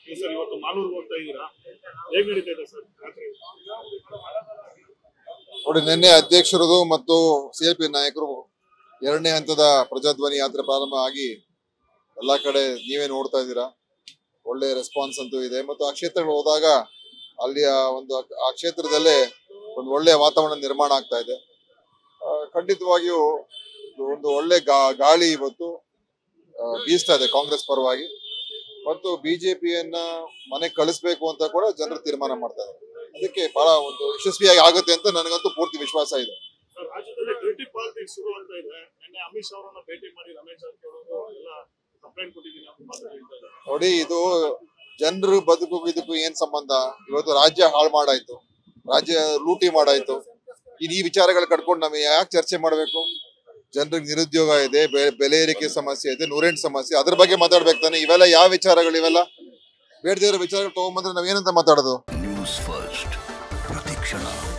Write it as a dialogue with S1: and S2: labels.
S1: ಈ ಸರ್ ಇವತ್ತು ಮಾಲೂರ್ಗೆ ಹೋಗ್ತಾ ಇದ್ದೀರಾ ಹೇಗ್ ನಡೀತಾ ಇದೆ ಸರ್ ಯಾತ್ರೆ
S2: ನೋಡಿ ನಿನ್ನೆ ಅಧ್ಯಕ್ಷರದು ಮತ್ತು ಸಿಎಲ್ಪಿ ನಾಯಕರು ಎರಡನೇ ಹಂತದ ಪ್ರಜಾಧ್ವನಿ ಯಾತ್ರೆ ಪ್ರಾರಂಭ ಆಗಿ ಎಲ್ಲಾ ಕಡೆ ನೀವೇ ನೋಡ್ತಾ ಇದ್ದೀರಾ ಒಳ್ಳೆ ರೆಸ್ಪಾನ್ಸ್ ಅಂತೂ ಇದೆ ಮತ್ತು ಆ ಕ್ಷೇತ್ರಗಳು ಹೋದಾಗ ಅಲ್ಲಿಯ ಒಂದು ಆ- ಆ ಕ್ಷೇತ್ರದಲ್ಲೇ ಒಂದು ಒಳ್ಳೆಯ ವಾತಾವರಣ ನಿರ್ಮಾಣ ಆಗ್ತಾ ಇದೆ ಆ, ಖಂಡಿತವಾಗಿಯೂ ಇದು ಒಂದು ಒಳ್ಳೆ ಗಾ- ಗಾಳಿ ಇವತ್ತು ಆ, ಬೀಸ್ತಾ ಇದೆ ಕಾಂಗ್ರೆಸ್ ಪರವಾಗಿ ಮತ್ತು ಬಿಜೆಪಿಯನ್ನ ಮನೆಗೆ ಕಳಿಸ್ಬೇಕು ಅಂತ ಕೂಡ ಜನರು ತೀರ್ಮಾನ ಮಾಡ್ತಾ ಇದ್ದಾರೆ ಅದಕ್ಕೆ ಬಹಳ ಒಂದು ಯಶಸ್ವಿಯಾಗಿ ಆಗುತ್ತೆ ಅಂತ ನನಗಂತೂ ಪೂರ್ತಿ ವಿಶ್ವಾಸ ಇದೆ
S1: ಸರ್ ರಾಜ್ಯದಲ್ಲಿ ಡರ್ಟಿ ಪಾಲಿಟಿಕ್ಸ್ ಶುರು ಆಗ್ತಾ ಇದೆ ನಿನ್ನೆ ಅಮಿತ್ ಶಾ ಅವರನ್ನ ಭೇಟಿ ಮಾಡಿ ರಮೇಶ್ ಜಾರಕಿಹೊಳಿ ಅವರು ಎಲ್ಲ ಕಂಪ್ಲೇಂಟ್ ಕೊಟ್ಟಿದ್ದೀನಿ ಅಂತ ಮಾತು ಹೇಳ್ತಾ ಇದ್ದಾರೆ
S2: ನೋಡಿ ಇದು ಜನರು ಬದುಕು ಇದಕ್ಕೂ ಏನ್ ಸಂಬಂಧ ಇವತ್ತು ರಾಜ್ಯ ಹಾಳು ಮಾಡಾಯ್ತು ರಾಜ್ಯ ಲೂಟಿ ಮಾಡಾಯ್ತು ಇನ್ ಈ ವಿಚಾರಗಳು ಕಟ್ಕೊಂಡು ನಾವು ಯಾಕೆ ಚರ್ಚೆ ಮಾಡಬೇಕು ಜನರಿಗೆ ನಿರುದ್ಯೋಗ ಇದೆ ಬೆ- ಬೆಲೆ ಏರಿಕೆ ಸಮಸ್ಯೆ ಇದೆ ನೂರೆಂಟು ಸಮಸ್ಯೆ ಅದ್ರ ಬಗ್ಗೆ ಮಾತಾಡ್ಬೇಕು ತಾನೆ ಇವೆಲ್ಲ ಯಾವ ವಿಚಾರಗಳು ಇವೆಲ್ಲ ಬೇಡದೇ ಇರೋ ವಿಚಾರಗಳು ತಗೊಂಬಂದ್ರೆ ನಾವ್ ಏನಂತ ಮಾತಾಡೋದು
S3: ನ್ಯೂಸ್ ಫಸ್ಟ್ ಪ್ರತಿಕ್ಷಣ